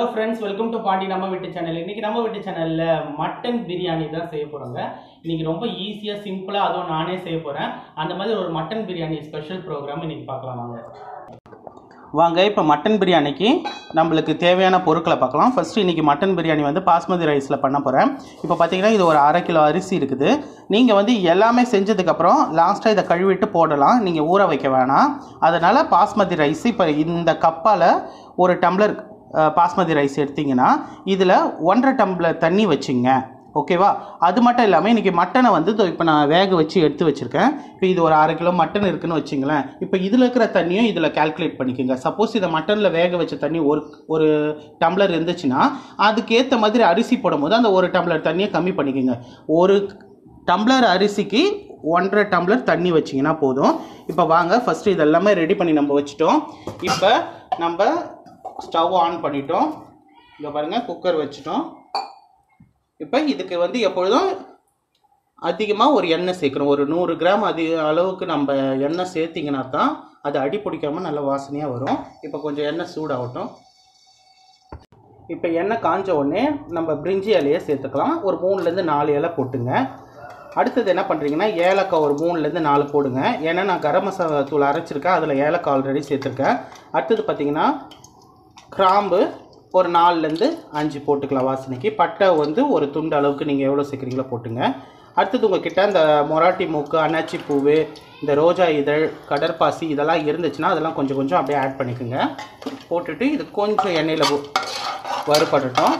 hello friends welcome to Pandi நம்ம வீட்டு channel இன்னைக்கு நம்ம வீட்டு சேனல்ல மட்டன் பிரியாணி தான் செய்ய போறோங்க இன்னைக்கு ரொம்ப ஈஸியா சிம்பிளா அதுவும் நானே செய்ய போறேன் அந்த மாதிரி ஒரு மட்டன் பிரியாணி ஸ்பெஷல் ப்ரோக்ராம் இன்னைக்கு பார்க்கலாம் வாங்க வாங்க இப்போ மட்டன் பிரியாணிக்கு நம்மளுக்கு தேவையான பொருட்களை பார்க்கலாம் ஃபர்ஸ்ட் இன்னைக்கு மட்டன் பிரியாணி வந்து பாஸ்மதி ரைஸில் பண்ண போகிறேன் இப்போ பார்த்தீங்கன்னா இது ஒரு அரை கிலோ அரிசி இருக்குது நீங்கள் வந்து எல்லாமே செஞ்சதுக்கப்புறம் லாஸ்ட்டாக இதை கழுவிட்டு போடலாம் நீங்கள் ஊற வைக்க வேணாம் அதனால் பாஸ்மதி ரைஸ் இப்போ இந்த கப்பால் ஒரு டம்ளர் அஹ், பாஸ்மதி ரைஸ் எடுத்தீங்கன்னா இதில் ஒன்றரை டம்ளர் தண்ணி வச்சுங்க ஓகேவா அது மட்டும் இல்லாமல் இன்றைக்கி மட்டனை வந்து இப்போ நான் வேக வச்சு எடுத்து வச்சுருக்கேன் இப்போ இது ஒரு அரை கிலோ மட்டன் இருக்குன்னு வச்சுங்களேன் இப்போ இதில் இருக்கிற தண்ணியும் இதில் கால்குலேட் பண்ணிக்கோங்க சப்போஸ் இதை மட்டனில் வேக வச்ச தண்ணி ஒரு ஒரு டம்ளர் இருந்துச்சுன்னா அதுக்கேற்ற மாதிரி அரிசி போடும்போது அந்த ஒரு டம்ளர் தண்ணியை கம்மி பண்ணிக்கோங்க ஒரு டம்ளர் அரிசிக்கு ஒன்றரை டம்ளர் தண்ணி வச்சிங்கன்னா போதும் இப்போ வாங்க ஃபஸ்ட்டு இதெல்லாமே ரெடி பண்ணி நம்ம வச்சுட்டோம் இப்போ நம்ம ஸ்டவ் ஆன் பண்ணிட்டோம் இங்கே பாருங்கள் குக்கர் வச்சுட்டோம் இப்போ இதுக்கு வந்து எப்பொழுதும் அதிகமாக ஒரு எண்ணெய் சேர்க்கணும் ஒரு நூறு கிராம் அதிக அளவுக்கு நம்ம எண்ணெய் சேர்த்திங்கன்னா தான் அது அடி பிடிக்காம நல்ல வாசனையாக வரும் இப்போ கொஞ்சம் எண்ணெய் சூடாகட்டும் இப்போ எண்ணெய் காஞ்ச உடனே நம்ம பிரிஞ்சி இலையை சேர்த்துக்கலாம் ஒரு மூணுலேருந்து நாலு இலை போட்டுங்க அடுத்தது என்ன பண்ணுறீங்கன்னா ஏலக்காய் ஒரு மூணுலேருந்து நாலு போடுங்க ஏன்னா நான் கரம் மசாலா தூள் அரைச்சிருக்கேன் அதில் ஏலக்காய் ஆல்ரெடி சேர்த்துருக்கேன் அடுத்தது பார்த்தீங்கன்னா கிராம்பு ஒரு நாலுலேருந்து அஞ்சு போட்டுக்கலாம் வாசனைக்கு பட்டை வந்து ஒரு துண்டு அளவுக்கு நீங்கள் எவ்வளோ சேர்க்குறீங்களோ போட்டுங்க அடுத்தது உங்ககிட்ட இந்த மொராட்டி மூக்கு அன்னாச்சி பூவு இந்த ரோஜா இதழ் கடற்பாசி இதெல்லாம் இருந்துச்சுன்னா அதெல்லாம் கொஞ்சம் கொஞ்சம் அப்படியே ஆட் பண்ணிக்கோங்க போட்டுட்டு இது கொஞ்சம் எண்ணெயில் வறுபடட்டும்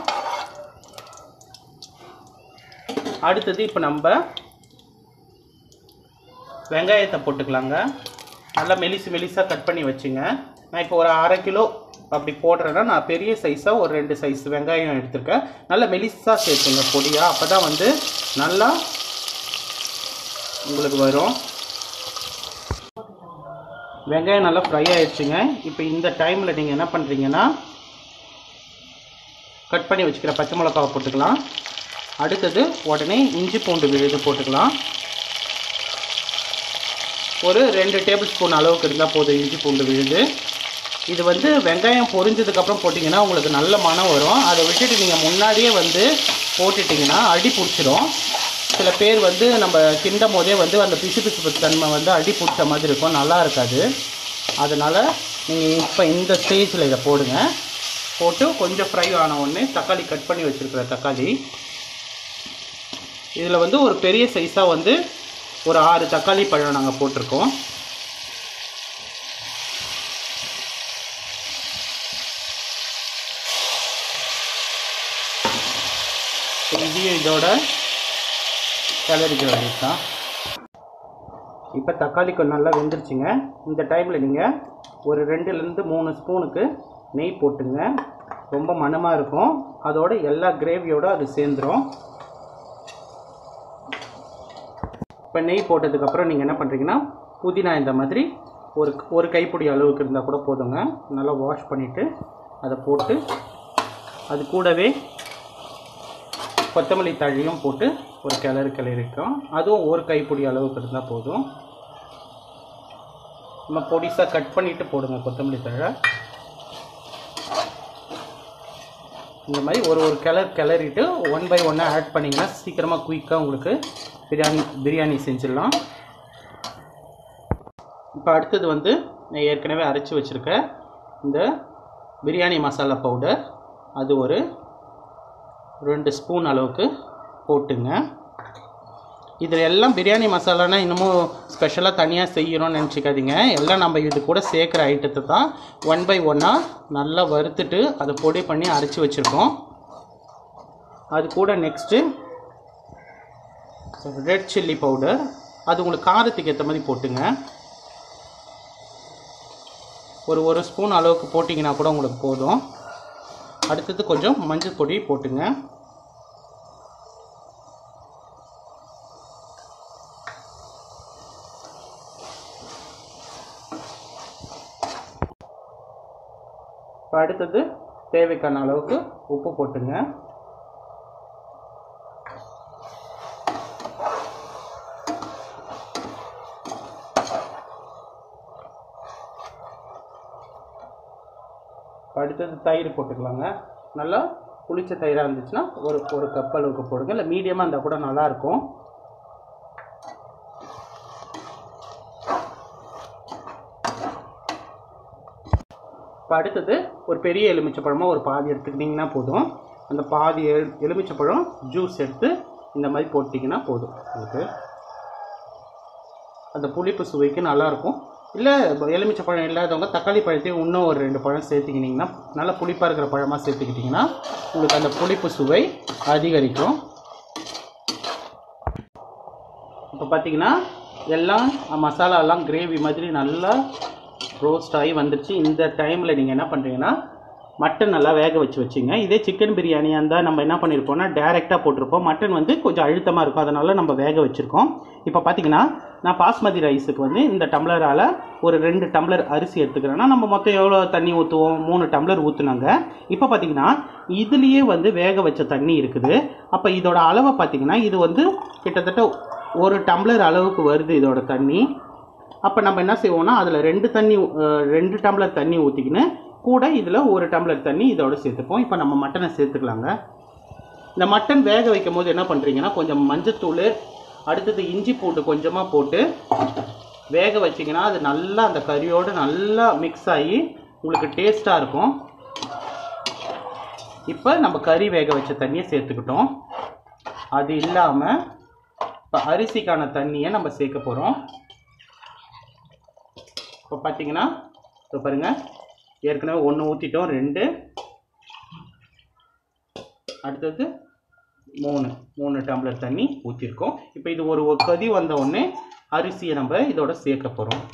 அடுத்தது இப்போ நம்ம வெங்காயத்தை போட்டுக்கலாங்க நல்லா மெலிசு மெலிசாக கட் பண்ணி வச்சுங்க நான் இப்போ ஒரு அரை கிலோ அப்படி போடுறேன்னா நான் பெரிய சைஸாக ஒரு ரெண்டு சைஸ் வெங்காயம் எடுத்திருக்கேன் நல்லா மெலிசாக சேர்த்துங்க பொடியாக அப்போ தான் வந்து நல்லா உங்களுக்கு வரும் வெங்காயம் நல்லா ஃப்ரை ஆயிடுச்சுங்க இப்போ இந்த டைமில் நீங்கள் என்ன பண்ணுறீங்கன்னா கட் பண்ணி வச்சுக்கிற பச்சை மிளகாவை போட்டுக்கலாம் அடுத்தது உடனே இஞ்சி பூண்டு விழுது போட்டுக்கலாம் ஒரு ரெண்டு டேபிள் ஸ்பூன் அளவுக்கு இருந்தால் போதும் இஞ்சி பூண்டு விழுது இது வந்து வெங்காயம் பொரிஞ்சதுக்கப்புறம் போட்டிங்கன்னா உங்களுக்கு நல்ல மனம் வரும் அதை விட்டுட்டு நீங்கள் முன்னாடியே வந்து போட்டுட்டிங்கன்னா அடி பிடிச்சிரும் சில பேர் வந்து நம்ம கிண்டும் போதே வந்து அந்த பிசு பிசுப்பு தன்மை வந்து அடி பிடிச்ச மாதிரி இருக்கும் நல்லா இருக்காது அதனால் நீங்கள் இப்போ இந்த ஸ்டேஜில் இதை போடுங்க போட்டு கொஞ்சம் ஃப்ரை ஆன உடனே தக்காளி கட் பண்ணி வச்சுருக்கிற தக்காளி இதில் வந்து ஒரு பெரிய சைஸாக வந்து ஒரு ஆறு தக்காளி பழம் நாங்கள் போட்டிருக்கோம் இதையும் இதோட கிளறிக்க வேண்டியது தான் இப்போ தக்காளி கொஞ்சம் நல்லா வெந்துருச்சுங்க இந்த டைமில் நீங்கள் ஒரு ரெண்டுலேருந்து மூணு ஸ்பூனுக்கு நெய் போட்டுங்க ரொம்ப மணமாக இருக்கும் அதோட எல்லா கிரேவியோட அது சேர்ந்துரும் இப்போ நெய் போட்டதுக்கப்புறம் நீங்கள் என்ன பண்ணுறீங்கன்னா புதினா இந்த மாதிரி ஒரு ஒரு கைப்பிடி அளவுக்கு இருந்தால் கூட போதுங்க நல்லா வாஷ் பண்ணிவிட்டு அதை போட்டு அது கூடவே கொத்தமல்லி தழையும் போட்டு ஒரு கிளறு கிளறிக்கிறோம் அதுவும் ஒரு கைப்பிடி அளவுக்கு இருந்தால் போதும் நம்ம பொடிசாக கட் பண்ணிவிட்டு போடுங்க கொத்தமல்லி தழை இந்த மாதிரி ஒரு ஒரு கிளர் கிளறிட்டு ஒன் பை ஒன்னாக ஆட் பண்ணிங்கன்னா சீக்கிரமாக குயிக்காக உங்களுக்கு பிரியாணி பிரியாணி செஞ்சிடலாம் இப்போ அடுத்தது வந்து நான் ஏற்கனவே அரைச்சி வச்சுருக்க இந்த பிரியாணி மசாலா பவுடர் அது ஒரு ரெண்டு ஸ்பூன் அளவுக்கு போட்டுங்க இதில் எல்லாம் பிரியாணி மசாலானா இன்னமும் ஸ்பெஷலாக தனியாக செய்யணும்னு நினச்சிக்காதீங்க எல்லாம் நம்ம இது கூட சேர்க்குற ஐட்டத்தை தான் ஒன் பை ஒன்னாக நல்லா வறுத்துட்டு அதை பொடி பண்ணி அரைச்சி வச்சுருக்கோம் அது கூட நெக்ஸ்ட்டு ரெட் சில்லி பவுடர் அது உங்களுக்கு காரத்துக்கு ஏற்ற மாதிரி போட்டுங்க ஒரு ஒரு ஸ்பூன் அளவுக்கு போட்டிங்கன்னா கூட உங்களுக்கு போதும் அடுத்தது கொஞ்சம் மஞ்சள் பொடி போட்டுங்க இப்போ அடுத்தது தேவைக்கான அளவுக்கு உப்பு போட்டுங்க அடுத்தது தயிர் போட்டுக்கலாங்க நல்லா புளிச்ச தயிராக இருந்துச்சுன்னா ஒரு ஒரு கப் அளவுக்கு போடுங்க இல்லை மீடியமாக இருந்தால் கூட நல்லாயிருக்கும் இப்போ அடுத்தது ஒரு பெரிய எலுமிச்சப்பழமாக ஒரு பாதி எடுத்துக்கிட்டிங்கன்னா போதும் அந்த பாதி எலு எலுமிச்சப்பழம் ஜூஸ் எடுத்து இந்த மாதிரி போட்டிங்கன்னா போதும் உங்களுக்கு அந்த புளிப்பு சுவைக்கு நல்லாயிருக்கும் இல்லை எலுமிச்சை பழம் இல்லாதவங்க தக்காளி பழத்தையும் இன்னும் ஒரு ரெண்டு பழம் சேர்த்துக்கிட்டிங்கன்னா நல்லா புளிப்பாக இருக்கிற பழமாக சேர்த்துக்கிட்டிங்கன்னா உங்களுக்கு அந்த புளிப்பு சுவை அதிகரிக்கும் இப்போ பார்த்தீங்கன்னா எல்லாம் மசாலாலாம் கிரேவி மாதிரி நல்லா ரோஸ்ட் ஆகி வந்துருச்சு இந்த டைமில் நீங்கள் என்ன பண்ணுறீங்கன்னா மட்டன் நல்லா வேக வச்சு வச்சுங்க இதே சிக்கன் பிரியாணியாக இருந்தால் நம்ம என்ன பண்ணியிருப்போம்னா டேரெக்டாக போட்டிருப்போம் மட்டன் வந்து கொஞ்சம் அழுத்தமாக இருக்கும் அதனால நம்ம வேக வச்சுருக்கோம் இப்போ பார்த்தீங்கன்னா நான் பாஸ்மதி ரைஸுக்கு வந்து இந்த டம்ளரால் ஒரு ரெண்டு டம்ளர் அரிசி எடுத்துக்கிறேன்னா நம்ம மொத்தம் எவ்வளோ தண்ணி ஊற்றுவோம் மூணு டம்ளர் ஊற்றுனாங்க இப்போ பார்த்தீங்கன்னா இதுலேயே வந்து வேக வச்ச தண்ணி இருக்குது அப்போ இதோட அளவை பார்த்தீங்கன்னா இது வந்து கிட்டத்தட்ட ஒரு டம்ளர் அளவுக்கு வருது இதோட தண்ணி அப்போ நம்ம என்ன செய்வோம்னா அதில் ரெண்டு தண்ணி அஹ், ரெண்டு டம்ளர் தண்ணி ஊற்றிக்கின்னு கூட இதில் ஒரு டம்ளர் தண்ணி இதோட சேர்த்துப்போம் இப்போ நம்ம மட்டனை சேர்த்துக்கலாங்க இந்த மட்டன் வேக வைக்கும் போது என்ன பண்ணுறீங்கன்னா கொஞ்சம் மஞ்சத்தூள் அடுத்தது இஞ்சி பூண்டு கொஞ்சமாக போட்டு வேக வச்சிங்கன்னா அது நல்லா அந்த கறியோடு நல்லா மிக்ஸ் ஆகி உங்களுக்கு டேஸ்ட்டாக இருக்கும் இப்போ நம்ம கறி வேக வச்ச தண்ணியை சேர்த்துக்கிட்டோம் அது இல்லாமல் இப்போ அரிசிக்கான தண்ணியை நம்ம சேர்க்க போகிறோம் இப்போ பார்த்தீங்கன்னா இப்போ பாருங்கள் ஏற்கனவே ஒன்று ஊற்றிட்டோம் ரெண்டு அடுத்தது மூணு மூணு டம்ளர் தண்ணி ஊற்றிருக்கோம் இப்போ இது ஒரு ஒரு கொதி வந்த உடனே அரிசியை நம்ம இதோட சேர்க்க போகிறோம்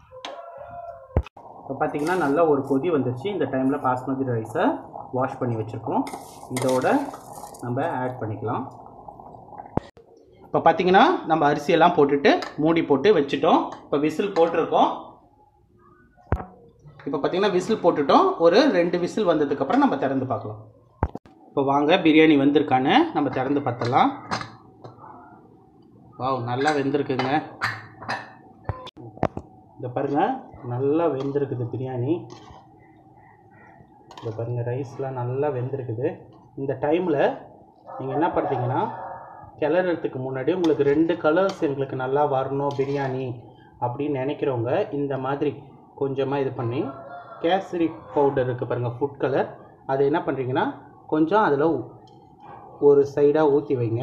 இப்போ பார்த்தீங்கன்னா நல்லா ஒரு கொதி வந்துருச்சு இந்த டைமில் பாஸ்மதி ரைஸை வாஷ் பண்ணி வச்சுருக்கோம் இதோட நம்ம ஆட் பண்ணிக்கலாம் இப்போ பார்த்தீங்கன்னா நம்ம அரிசியெல்லாம் போட்டுட்டு மூடி போட்டு வச்சுட்டோம் இப்போ விசில் போட்டிருக்கோம் இப்போ பார்த்தீங்கன்னா விசில் போட்டுட்டோம் ஒரு ரெண்டு விசில் வந்ததுக்கப்புறம் நம்ம திறந்து பார்க்கலாம் இப்போ வாங்க பிரியாணி வந்திருக்கான்னு நம்ம திறந்து பார்த்தலாம் வாவ் நல்லா வெந்திருக்குங்க இந்த பாருங்க நல்லா வெந்திருக்குது பிரியாணி இந்த பாருங்க ரைஸ்லாம் நல்லா வெந்திருக்குது இந்த டைமில் நீங்கள் என்ன பண்ணுறீங்கன்னா கிளறதுக்கு முன்னாடி உங்களுக்கு ரெண்டு கலர்ஸ் எங்களுக்கு நல்லா வரணும் பிரியாணி அப்படின்னு நினைக்கிறவங்க இந்த மாதிரி கொஞ்சமாக இது பண்ணி கேசரி பவுடர் இருக்குது பாருங்கள் ஃபுட் கலர் அதை என்ன பண்ணுறீங்கன்னா கொஞ்சம் அதில் ஒரு சைடாக ஊற்றி வைங்க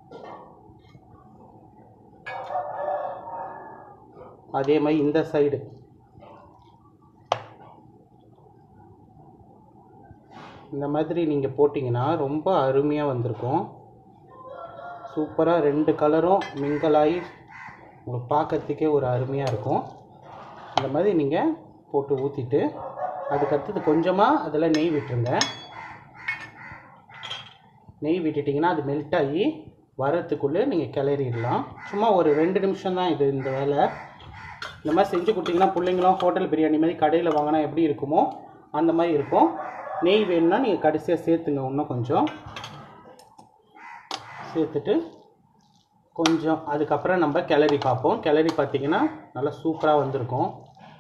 அதே மாதிரி இந்த சைடு இந்த மாதிரி நீங்கள் போட்டிங்கன்னா ரொம்ப அருமையாக வந்திருக்கும் சூப்பராக ரெண்டு கலரும் மிங்கலாகி உங்களுக்கு பார்க்கறதுக்கே ஒரு அருமையாக இருக்கும் இந்த மாதிரி நீங்கள் போட்டு ஊற்றிட்டு அதுக்கடுத்தது கொஞ்சமாக அதில் நெய் விட்டுருங்க நெய் விட்டுட்டிங்கன்னா அது மெல்ட் ஆகி வரத்துக்குள்ளே நீங்கள் கிளறிடலாம் சும்மா ஒரு ரெண்டு நிமிஷம் தான் இது இந்த வேலை இந்த மாதிரி செஞ்சு கொடுத்தீங்கன்னா பிள்ளைங்களும் ஹோட்டல் பிரியாணி மாதிரி கடையில் வாங்கினா எப்படி இருக்குமோ அந்த மாதிரி இருக்கும் நெய் வேணும்னா நீங்கள் கடைசியாக சேர்த்துங்க இன்னும் கொஞ்சம் சேர்த்துட்டு கொஞ்சம் அதுக்கப்புறம் நம்ம கிளறி பார்ப்போம் கிளறி பார்த்தீங்கன்னா நல்லா சூப்பராக வந்திருக்கும்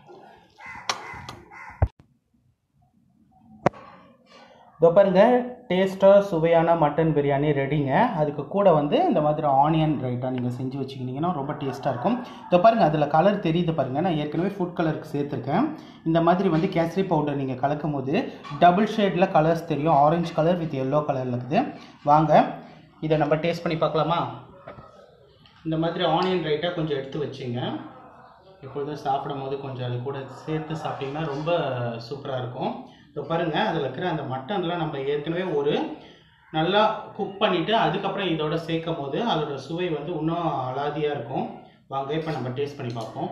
இதோ பாருங்க டேஸ்ட்டாக சுவையான மட்டன் பிரியாணி ரெடிங்க அதுக்கு கூட வந்து இந்த மாதிரி ஆனியன் ரைட்டாக நீங்கள் செஞ்சு வச்சுக்கிட்டிங்கன்னா ரொம்ப டேஸ்ட்டாக இருக்கும் இதோ பாருங்க அதில் கலர் தெரியுது பாருங்கள் நான் ஏற்கனவே ஃபுட் கலருக்கு சேர்த்துருக்கேன் இந்த மாதிரி வந்து கேசரி பவுடர் நீங்கள் கலக்கும் போது டபுள் ஷேடில் கலர்ஸ் தெரியும் ஆரஞ்சு கலர் வித் எல்லோ கலரில் இருக்குது வாங்க இதை நம்ம டேஸ்ட் பண்ணி பார்க்கலாமா இந்த மாதிரி ஆனியன் ரைட்டாக கொஞ்சம் எடுத்து வச்சுங்க எப்பொழுதும் சாப்பிடும் போது கொஞ்சம் அது கூட சேர்த்து சாப்பிட்டிங்கன்னா ரொம்ப சூப்பராக இருக்கும் இப்போ பாருங்கள் அதில் இருக்கிற அந்த மட்டன்லாம் நம்ம ஏற்கனவே ஒரு நல்லா குக் பண்ணிவிட்டு அதுக்கப்புறம் இதோட சேர்க்கும் போது அதோட சுவை வந்து இன்னும் அலாதியாக இருக்கும் வாங்க இப்போ நம்ம டேஸ்ட் பண்ணி பார்ப்போம்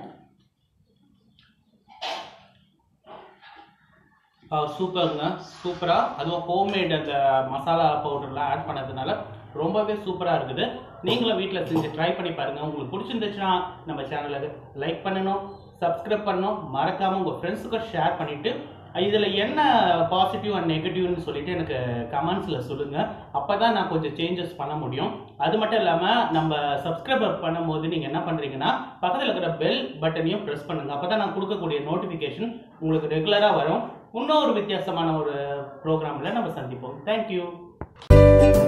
சூப்பருங்க சூப்பராக அதுவும் ஹோம்மேட் அந்த மசாலா பவுடர்லாம் ஆட் பண்ணதுனால ரொம்பவே சூப்பராக இருக்குது நீங்களும் வீட்டில் செஞ்சு ட்ரை பண்ணி பாருங்கள் உங்களுக்கு பிடிச்சிருந்துச்சுன்னா நம்ம சேனலை லைக் பண்ணணும் சப்ஸ்கிரைப் பண்ணணும் மறக்காமல் உங்கள் ஃப்ரெண்ட்ஸுக்கும் ஷேர் பண்ணிவிட்டு இதில் என்ன பாசிட்டிவ் அண்ட் நெகட்டிவ்னு சொல்லிட்டு எனக்கு கமெண்ட்ஸில் சொல்லுங்கள் அப்போ தான் நான் கொஞ்சம் சேஞ்சஸ் பண்ண முடியும் அது மட்டும் இல்லாமல் நம்ம சப்ஸ்கிரைபர் பண்ணும்போது நீங்கள் என்ன பண்ணுறீங்கன்னா பக்கத்தில் இருக்கிற பெல் பட்டனையும் ப்ரெஸ் பண்ணுங்கள் அப்போ தான் நான் கொடுக்கக்கூடிய நோட்டிஃபிகேஷன் உங்களுக்கு ரெகுலராக வரும் இன்னொரு வித்தியாசமான ஒரு ப்ரோக்ராமில் நம்ம சந்திப்போம் தேங்க்யூ